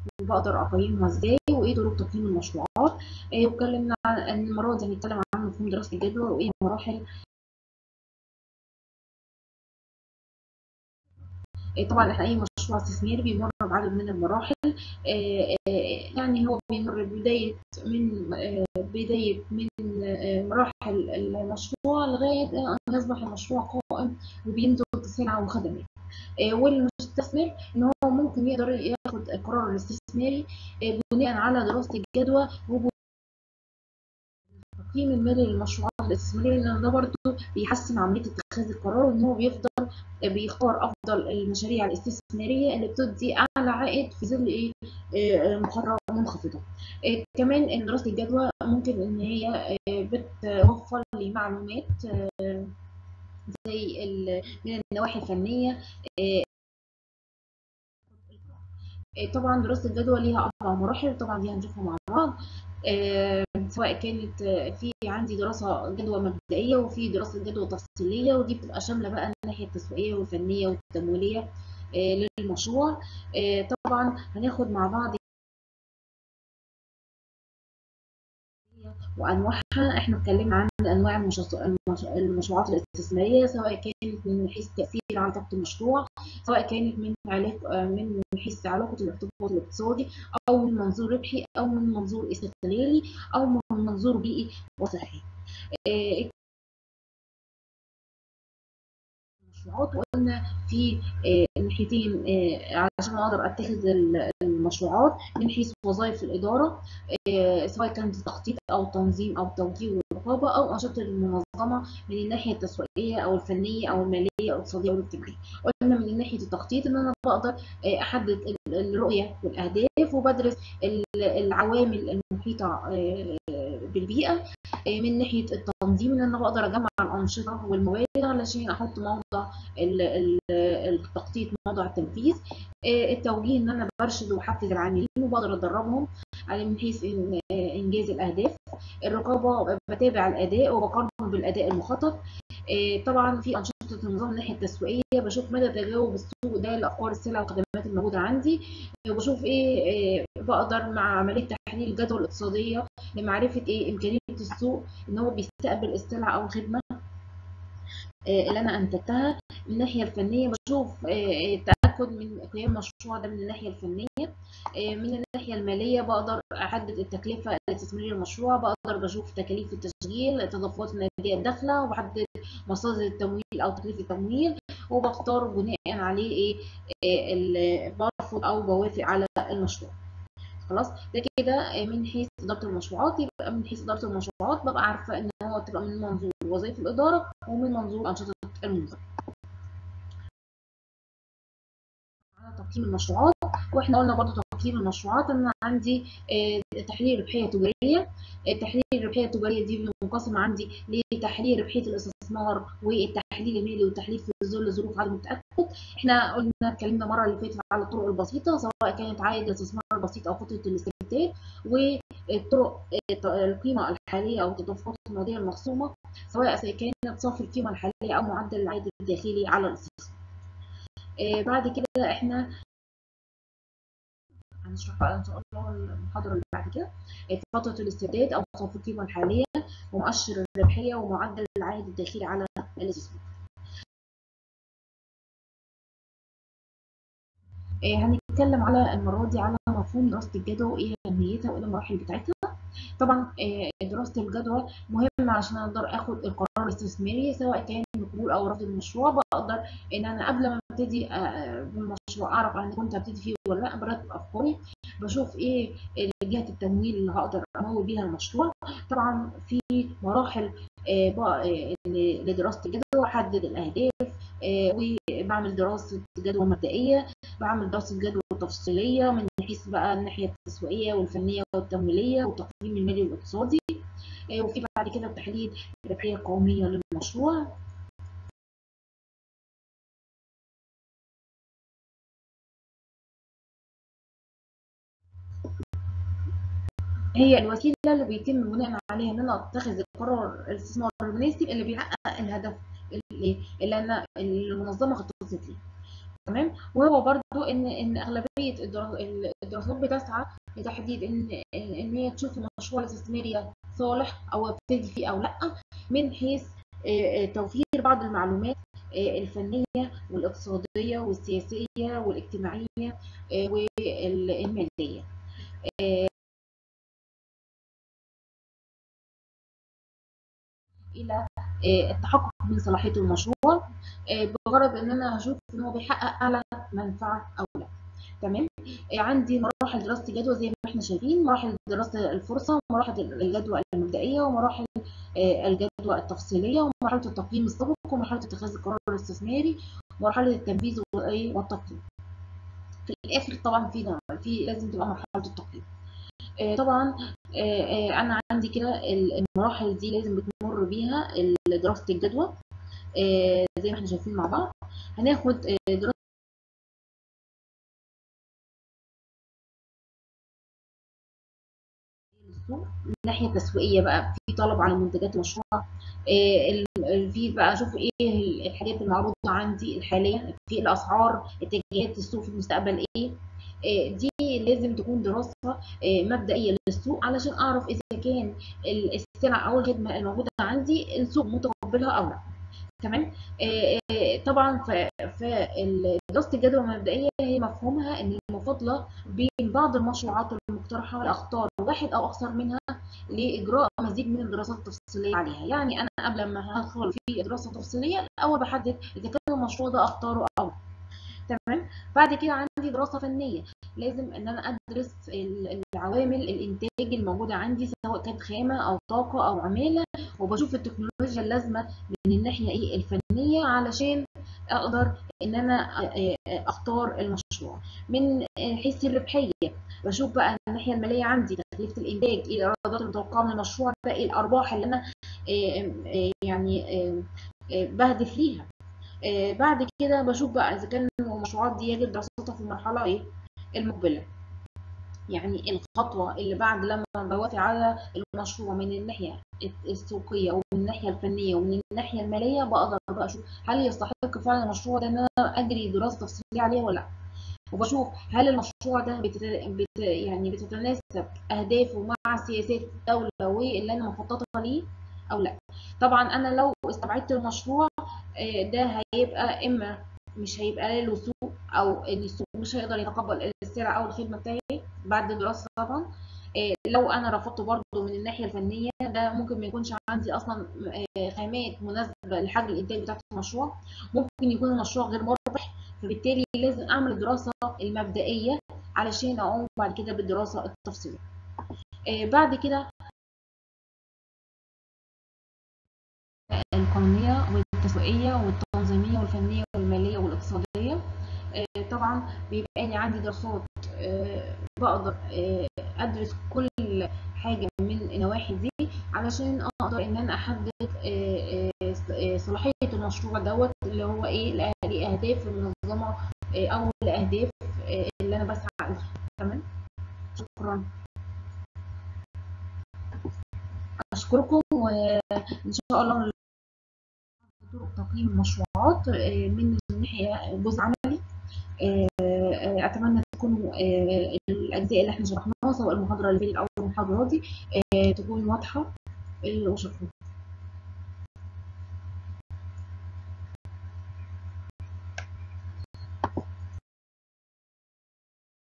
وبقدر اقيمها ازاي وايه طرق تقييم المشروعات آه، واتكلمنا عن ان المره دي هنتكلم عن مفهوم دراسه الجدوى وايه مراحل آه، طبعا احنا اي مشروع استثماري بيمر بعدد من المراحل آه، آه، يعني هو بيمر بدايه من آه، بدايه من آه، مراحل المشروع لغايه ان يصبح المشروع قائم وبينتج سلعه وخدمات آه، والمستثمر ان هو ممكن يقدر ياخد القرار الاستثماري آه، بناء على دراسه الجدوى التقييم المالي للمشروعات الاستثماريه لان ده برضه بيحسن عمليه اتخاذ القرار وان هو بيفضل بيختار افضل المشاريع الاستثماريه اللي بتدي اعلى عائد في ظل ايه آه، مخاطره منخفضه آه، كمان دراسه الجدوى ممكن ان هي آه، بتوفر لي معلومات آه، زي ال- من النواحي الفنيه آه، آه، طبعا دراسه الجدوى ليها اربع مراحل طبعا دي هنشوفها مع بعض آه، سواء كانت آه، في عندي دراسه جدوى مبدئيه وفي دراسه جدوى تفصيليه ودي بتبقى شامله بقى الناحيه التسويقيه والفنيه والتمويليه آه، للمشروع آه، طبعا هناخد مع بعض وانواعها احنا اتكلمنا عن انواع المشروع- المش- المشروعات الاستثماريه سواء كانت من حيث التاثير على طاقه المشروع سواء كانت من علاق آه، من حيث علاقه الارتباط الاقتصادي او من منظور ربحي او من منظور استغلالي او من منظور بيئي وصحي آه، المشروعات وقلنا في آه، ناحيتين آه، علشان اقدر اتخذ ال- المشروعات من حيث وظائف الاداره آه، سواء كانت التخطيط او التنظيم او التوجيه والرقابه او انشطه المنظمه من الناحيه التسويقيه او الفنيه او الماليه او الاقتصاديه والاجتماعيه. قلنا من ناحيه التخطيط ان انا بقدر آه، احدد ال- الرؤيه والاهداف وبدرس ال- العوامل المحيطه آه، بالبيئه آه، من ناحيه التنظيم ان انا بقدر اجمع الانشطه والموارد علشان احط موضع ال- ال- التخطيط موضع التنفيذ آه، التوجيه ان انا برشد واحفز العاملين وبقدر ادربهم على من حيث إن- آه، انجاز الاهداف الرقابه بتابع الاداء وبقارنه بالاداء المخطط آه، طبعا في انشطه النظام من الناحيه التسويقيه بشوف مدى تجاوب السوق ده لافكار السلع والخدمات الموجوده عندي آه، وبشوف ايه آه، بقدر مع عمليه تحليل الجدوى الاقتصاديه لمعرفه ايه امكانيه السوق ان هو بيستقبل السلعه او الخدمه آه، اللي انا انتجتها من الناحيه الفنيه بشوف آه، التاكد من قيام المشروع ده من الناحيه الفنيه آه، من الناحيه الماليه بقدر احدد التكلفه الاستثماريه للمشروع بقدر بشوف تكاليف التشغيل التدفقات النقديه الداخله وبحدد مصادر التمويل او تكلفه التمويل وبختار بناء عليه ايه آه، ال- برفض او بوافق على المشروع خلاص ده كده من حيث اداره المشروعات يبقى من حيث اداره المشروعات ببقى عارفه ان هو تبقى من منظور وظائف الاداره ومن منظور انشطه المنظمه على تقييم المشروعات واحنا قلنا برضو تقييم المشروعات ان عندي آه، تحليل ربحيه تجاريه التحليل الربحيه التجاريه دي منقسمه عندي لتحليل ربحيه الاستثمار والتحليل المالي والتحليل في ظل ظروف عدم التاكد احنا قلنا اتكلمنا المره اللي فاتت على الطرق البسيطه سواء كانت عائد الاستثمار البسيط او فتره الاستثمار والطرق آه، القيمه الحاليه او التدفقات الماليه المخصومه سواء كانت صافي القيمه الحاليه او معدل العائد الداخلي على الاستثمار آه، بعد كده احنا هنشرح بقى ان شاء الله المحاضره اللي بعد كده آه، فتره الاسترداد او صافي القيمه الحاليه ومؤشر الربحيه ومعدل العائد الداخلي على الاستثمار آه، هنتكلم على المره دي على مفهوم دراسه الجدوى وايه اهميتها وايه المراحل بتاعتها طبعا آه، دراسه الجدوى مهمه عشان اقدر اخد القرار الاستثماري سواء كان قبول او رفض المشروع بقدر ان انا قبل ما ابتدي آه، بالمشروع اعرف انا كنت هبتدي فيه ولا لا برتب افكاري بشوف ايه جهه التمويل اللي هقدر امول بيها المشروع طبعا في مراحل آه، بقى آه، لدراسه الجدوى احدد الاهداف آه، وبعمل دراسه جدوى مبدئيه بعمل دراسه جدوى تفصيليه من حيث بقى الناحيه التسويقيه والفنيه والتمويليه والتقييم المالي والاقتصادي آه، وفي بعد كده تحديد الربحيه القوميه للمشروع هي الوسيله اللي بيتم بناء عليها ان انا اتخذ القرار الاستثمار المناسب اللي بيحقق الهدف اللي, اللي انا المنظمه خططت ليه تمام وهو برضو ان ان اغلبيه الدراسات بتسعى لتحديد ان ان هي تشوف المشروع الاستثماري صالح او ابتدي فيه او لا من حيث توفير بعض المعلومات الفنيه والاقتصاديه والسياسيه والاجتماعيه والماليه الى التحقق من صلاحيه المشروع بغرض ان انا هشوف ان هو بيحقق اعلى منفعه او لا تمام عندي مراحل دراسه الجدوى زي ما احنا شايفين مراحل دراسه الفرصه ومراحل الجدوى المبدئيه ومراحل الجدوى التفصيليه ومرحله التقييم السابق ومرحله اتخاذ القرار الاستثماري ومرحله التنفيذ والتقييم في الاخر طبعا في في لازم تبقى مرحله التقييم طبعا انا عندي كده المراحل دي لازم بتمر بيها دراسه الجدوى زي ما احنا شايفين مع بعض هناخد دراسه السوق من الناحيه التسويقيه بقى في طلب على منتجات المشروع في بقى اشوف ايه الحاجات المعروضه عندي الحاليه في الاسعار اتجاهات السوق في المستقبل ايه دي لازم تكون دراسه مبدئيه للسوق علشان اعرف اذا كان السلع او الخدمه الموجوده عندي السوق متقبلها او لا تمام طبعا فدراسه الجدوى المبدئيه هي مفهومها ان المفاضله بين بعض المشروعات المقترحه لاختار واحد او اكثر منها لاجراء مزيد من الدراسات التفصيليه عليها يعني انا قبل ما هدخل في دراسه تفصيليه الاول بحدد اذا كان المشروع ده اختاره او تمام بعد كده عندي دراسه فنيه لازم ان انا ادرس العوامل الانتاج الموجوده عندي سواء كانت خامه او طاقه او عماله وبشوف التكنولوجيا اللازمه من الناحيه ايه الفنيه علشان اقدر ان انا اختار المشروع من حيث الربحيه بشوف بقى الناحيه الماليه عندي تكلفه الانتاج ايه الايرادات المتوقعه من المشروع ده ايه الارباح اللي انا يعني بهدف ليها بعد كده بشوف بقى اذا كان المشروعات دي يجب دراستها في المرحله ايه المقبله يعني الخطوه اللي بعد لما بوافق على المشروع من الناحيه السوقيه ومن الناحيه الفنيه ومن الناحيه الماليه بقدر بقى اشوف هل يستحق فعلا المشروع ده ان انا اجري دراسه تفصيليه عليه ولا لا وبشوف هل المشروع ده بتت... بت... يعني بتتناسب اهدافه مع سياسات الدوله واللي انا مخططه ليه او لا طبعا انا لو استبعدت المشروع ده هيبقى اما مش هيبقى له سوق او ان السوق مش هيقدر يتقبل السلع او الخدمه بتاعي بعد الدراسه طبعا لو انا رفضته برضه من الناحيه الفنيه ده ممكن ما يكونش عندي اصلا خامات مناسبه لحجم الانتاج بتاع المشروع ممكن يكون المشروع غير مربح فبالتالي لازم اعمل الدراسه المبدئيه علشان اقوم بعد كده بالدراسه التفصيليه بعد كده القانونيه والتسويقيه والتنظيميه والفنيه والماليه والاقتصاديه طبعا بيبقى لي عندي دراسات بقدر ادرس كل حاجه من النواحي دي علشان اقدر ان انا احدد صلاحيه المشروع دوت اللي هو ايه لاهداف المنظمه او لاهداف اللي انا بسعى لها تمام شكرا اشكركم وان شاء الله طرق تقييم المشروعات من ناحيه جزء عملي اتمنى تكونوا الاجزاء اللي احنا شرحناها سواء المحاضره اللي فاتت او المحاضره دي تكون واضحه وشكرا